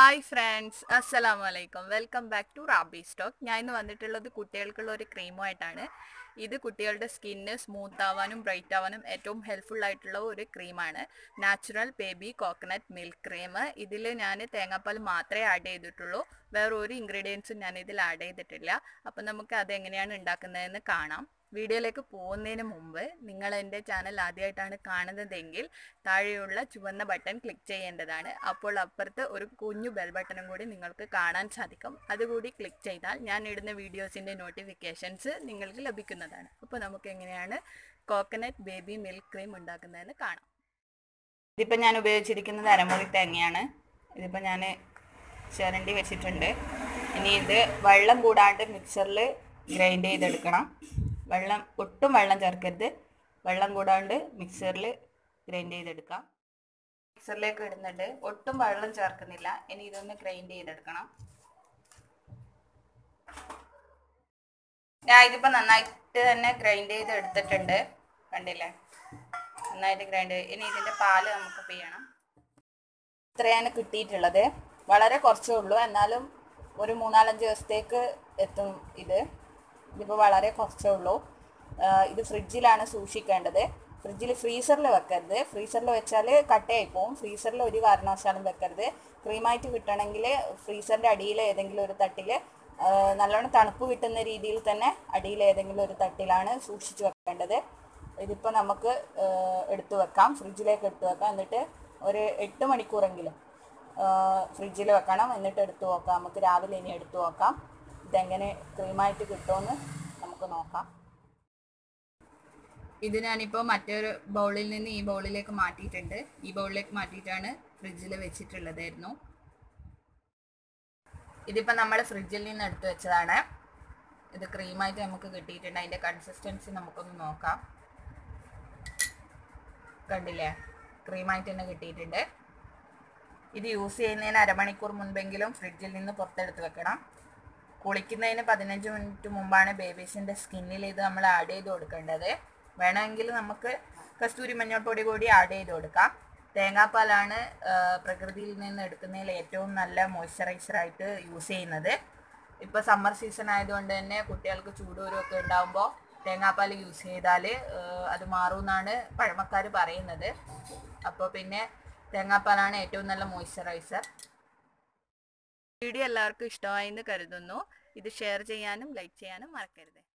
hi friends അസ്സലാമു അലൈക്കും welcome back to Rabi stock ഞാൻ ഇന്ന് വന്നിട്ടുള്ളത് കുട്ടികൾക്കുള്ള ഒരു ക്രീമുമായിട്ടാണ് ഇത് കുട്ടികളുടെ സ്കിന്ന് സ്മൂത്ത് ആവാനും ബ്രൈറ്റ് ആവാനും ഏറ്റവും ഹെൽപ്ഫുൾ ആയിട്ടുള്ള ഒരു ക്രീമാണ് natural baby coconut milk cream ഇതിൽ ഞാൻ തേങ്ങാപ്പാൽ മാത്രമേ ആഡ് ചെയ്തിട്ടുള്ളൂ വേറെ ഒരു ഇൻഗ്രീഡിയൻസും ഞാൻ ഇതിൽ ആഡ് ചെയ്തിട്ടില്ല അപ്പം നമുക്ക് അത് എങ്ങനെയാണ് ഉണ്ടാക്കുന്നതെന്ന് കാണാം വീഡിയോയിലേക്ക് പോകുന്നതിന് മുമ്പ് നിങ്ങൾ എൻ്റെ ചാനൽ ആദ്യമായിട്ടാണ് കാണുന്നതെങ്കിൽ താഴെയുള്ള ചുവന്ന ബട്ടൺ ക്ലിക്ക് ചെയ്യേണ്ടതാണ് അപ്പോൾ അപ്പുറത്ത് ഒരു കുഞ്ഞു ബെൽ ബട്ടണും കൂടി നിങ്ങൾക്ക് കാണാൻ സാധിക്കും അതുകൂടി ക്ലിക്ക് ചെയ്താൽ ഞാൻ ഇടുന്ന വീഡിയോസിൻ്റെ നോട്ടിഫിക്കേഷൻസ് നിങ്ങൾക്ക് ലഭിക്കുന്നതാണ് അപ്പോൾ നമുക്ക് എങ്ങനെയാണ് കോക്കനട്ട് ബേബി മിൽക്ക് ക്രീം ഉണ്ടാക്കുന്നതെന്ന് കാണാം ഇതിപ്പോൾ ഞാൻ ഉപയോഗിച്ചിരിക്കുന്നത് അരമുറി തേങ്ങയാണ് ഇതിപ്പോൾ ഞാൻ ചിരണ്ടി വെച്ചിട്ടുണ്ട് ഇനി ഇത് വെള്ളം കൂടാണ്ട് മിക്സറിൽ ഗ്രൈൻഡ് ചെയ്തെടുക്കണം വെള്ളം ഒട്ടും വെള്ളം ചേർക്കരുത് വെള്ളം കൂടാണ്ട് മിക്സറിൽ ഗ്രൈൻഡ് ചെയ്തെടുക്കാം മിക്സറിലേക്ക് ഇടുന്നുണ്ട് ഒട്ടും വെള്ളം ചേർക്കുന്നില്ല ഇനി ഇതൊന്ന് ഗ്രൈൻഡ് ചെയ്തെടുക്കണം ഞാൻ ഇതിപ്പോൾ നന്നായിട്ട് തന്നെ ഗ്രൈൻഡ് ചെയ്ത് എടുത്തിട്ടുണ്ട് കണ്ടില്ലേ നന്നായിട്ട് ഗ്രൈൻഡ് ഇനി ഇതിൻ്റെ പാല് നമുക്ക് പിയ്യണം ഇത്രയാണ് കിട്ടിയിട്ടുള്ളത് വളരെ കുറച്ചേ ഉള്ളൂ എന്നാലും ഒരു മൂന്നാലഞ്ച് ദിവസത്തേക്ക് എത്തും ഇത് ഇതിപ്പോൾ വളരെ കുറച്ചേ ഉള്ളൂ ഇത് ഫ്രിഡ്ജിലാണ് സൂക്ഷിക്കേണ്ടത് ഫ്രിഡ്ജിൽ ഫ്രീസറിൽ വെക്കരുത് ഫ്രീസറിൽ വെച്ചാൽ കട്ടയായി പോവും ഫ്രീസറിൽ ഒരു കാരണവശാലും വെക്കരുത് ക്രീമായിട്ട് കിട്ടണമെങ്കിൽ ഫ്രീസറിൻ്റെ അടിയിൽ ഏതെങ്കിലും ഒരു തട്ടിൽ നല്ലോണം തണുപ്പ് കിട്ടുന്ന രീതിയിൽ തന്നെ അടിയിൽ ഏതെങ്കിലും ഒരു തട്ടിലാണ് സൂക്ഷിച്ച് വെക്കേണ്ടത് ഇതിപ്പോൾ നമുക്ക് എടുത്തു വെക്കാം ഫ്രിഡ്ജിലേക്ക് എടുത്തു വെക്കാം എന്നിട്ട് ഒരു എട്ട് മണിക്കൂറെങ്കിലും ഫ്രിഡ്ജിൽ വെക്കണം എന്നിട്ട് എടുത്തു നോക്കാം നമുക്ക് രാവിലെ ഇനി എടുത്തു നോക്കാം ഇതെങ്ങനെ ക്രീമായിട്ട് കിട്ടുമെന്ന് നമുക്ക് നോക്കാം ഇത് ഞാനിപ്പോൾ മറ്റൊരു ബൗളിൽ നിന്ന് ഈ ബൗളിലേക്ക് മാറ്റിയിട്ടുണ്ട് ഈ ബൗളിലേക്ക് മാറ്റിയിട്ടാണ് ഫ്രിഡ്ജിൽ വെച്ചിട്ടുള്ളതായിരുന്നു ഇതിപ്പോൾ നമ്മൾ ഫ്രിഡ്ജിൽ നിന്ന് എടുത്തു വെച്ചതാണ് ഇത് ക്രീമായിട്ട് നമുക്ക് കിട്ടിയിട്ടുണ്ട് അതിൻ്റെ കൺസിസ്റ്റൻസി നമുക്കൊന്ന് നോക്കാം കണ്ടില്ലേ ക്രീമായിട്ട് തന്നെ കിട്ടിയിട്ടുണ്ട് ഇത് യൂസ് ചെയ്യുന്നതിന് അരമണിക്കൂർ മുൻപെങ്കിലും ഫ്രിഡ്ജിൽ നിന്ന് പുറത്തെടുത്ത് വെക്കണം കുളിക്കുന്നതിന് പതിനഞ്ച് മിനിറ്റ് മുമ്പാണ് ബേബീസിൻ്റെ സ്കിന്നിൽ ഇത് നമ്മൾ ആഡ് ചെയ്ത് കൊടുക്കേണ്ടത് വേണമെങ്കിൽ നമുക്ക് കസ്തൂരി മഞ്ഞൾപ്പൊടി കൂടി ആഡ് ചെയ്ത് കൊടുക്കാം തേങ്ങാപ്പാലാണ് പ്രകൃതിയിൽ നിന്ന് എടുക്കുന്നതിൽ ഏറ്റവും നല്ല മോയ്സ്ചറൈസറായിട്ട് യൂസ് ചെയ്യുന്നത് ഇപ്പോൾ സമ്മർ സീസൺ ആയതുകൊണ്ട് തന്നെ കുട്ടികൾക്ക് ചൂടൂരമൊക്കെ ഉണ്ടാകുമ്പോൾ തേങ്ങാപ്പാൽ യൂസ് ചെയ്താൽ അത് മാറുമെന്നാണ് പഴമക്കാർ പറയുന്നത് അപ്പോൾ പിന്നെ തേങ്ങാപ്പാലാണ് ഏറ്റവും നല്ല മോയ്സ്ചറൈസർ വീഡിയോ എല്ലാവർക്കും ഇഷ്ടമായി എന്ന് കരുതുന്നു ഇത് ഷെയർ ചെയ്യാനും ലൈക്ക് ചെയ്യാനും മറക്കരുത്